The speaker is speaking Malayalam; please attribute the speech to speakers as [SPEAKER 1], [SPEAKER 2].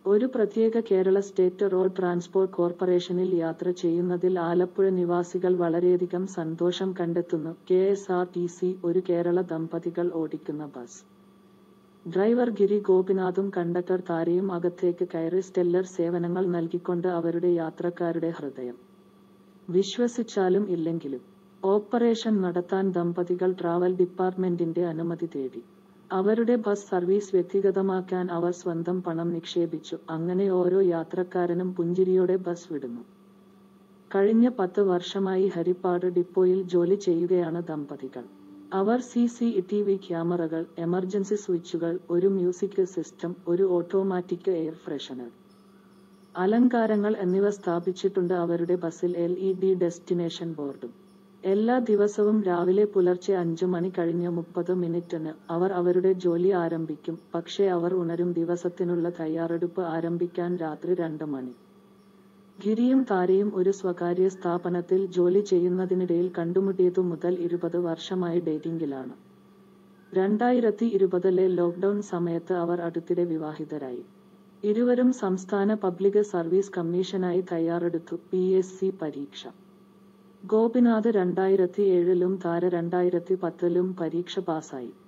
[SPEAKER 1] ഒരു പ്രത്യേക കേരള സ്റ്റേറ്റ് റോഡ് ട്രാൻസ്പോർട്ട് കോർപ്പറേഷനിൽ യാത്ര ചെയ്യുന്നതിൽ ആലപ്പുഴ നിവാസികൾ വളരെയധികം സന്തോഷം കണ്ടെത്തുന്നു K S R T C ഒരു കേരള ദമ്പതികൾ ഓടിക്കുന്ന ബസ് ഡ്രൈവർ ഗിരി ഗോപിനാഥും കണ്ടക്ടർ താരയും അകത്തേക്ക് കയറി സ്റ്റെല്ലർ സേവനങ്ങൾ നൽകിക്കൊണ്ട് അവരുടെ യാത്രക്കാരുടെ ഹൃദയം വിശ്വസിച്ചാലും ഇല്ലെങ്കിലും ഓപ്പറേഷൻ നടത്താൻ ദമ്പതികൾ ട്രാവൽ ഡിപ്പാർട്ട്മെന്റിന്റെ അനുമതി തേടി അവരുടെ ബസ് സർവീസ് വ്യക്തിഗതമാക്കാൻ അവർ സ്വന്തം പണം നിക്ഷേപിച്ചു അങ്ങനെ ഓരോ യാത്രക്കാരനും പുഞ്ചിരിയോടെ ബസ് വിടുന്നു കഴിഞ്ഞ പത്ത് വർഷമായി ഹരിപ്പാട് ഡിപ്പോയിൽ ജോലി ചെയ്യുകയാണ് ദമ്പതികൾ അവർ സി സി ടി വി ക്യാമറകൾ എമർജൻസി സ്വിച്ചുകൾ ഒരു മ്യൂസിക് സിസ്റ്റം ഒരു ഓട്ടോമാറ്റിക് എയർ ഫ്രഷനർ അലങ്കാരങ്ങൾ എന്നിവ സ്ഥാപിച്ചിട്ടുണ്ട് അവരുടെ ബസ്സിൽ എൽ ഇ ഡി ഡെസ്റ്റിനേഷൻ ബോർഡും എല്ലാ ദിവസവും രാവിലെ പുലർച്ചെ അഞ്ചു മണി കഴിഞ്ഞ് മുപ്പത് മിനിറ്റിന് അവർ അവരുടെ ജോലി ആരംഭിക്കും പക്ഷേ അവർ ഉണരും ദിവസത്തിനുള്ള തയ്യാറെടുപ്പ് ആരംഭിക്കാൻ രാത്രി രണ്ട് മണി ഗിരിയും താരയും ഒരു സ്വകാര്യ സ്ഥാപനത്തിൽ ജോലി ചെയ്യുന്നതിനിടയിൽ കണ്ടുമുട്ടിയതു മുതൽ ഇരുപത് വർഷമായി ഡേറ്റിംഗിലാണ് രണ്ടായിരത്തി ഇരുപതിലെ ലോക്ക്ഡൌൺ സമയത്ത് അവർ അടുത്തിടെ വിവാഹിതരായി ഇരുവരും സംസ്ഥാന പബ്ലിക് സർവീസ് കമ്മീഷനായി തയ്യാറെടുത്തു പി എസ് സി പരീക്ഷ ഗോപിനാഥ് രണ്ടായിരത്തി ഏഴിലും താര രണ്ടായിരത്തി പത്തിലും പരീക്ഷ പാസായി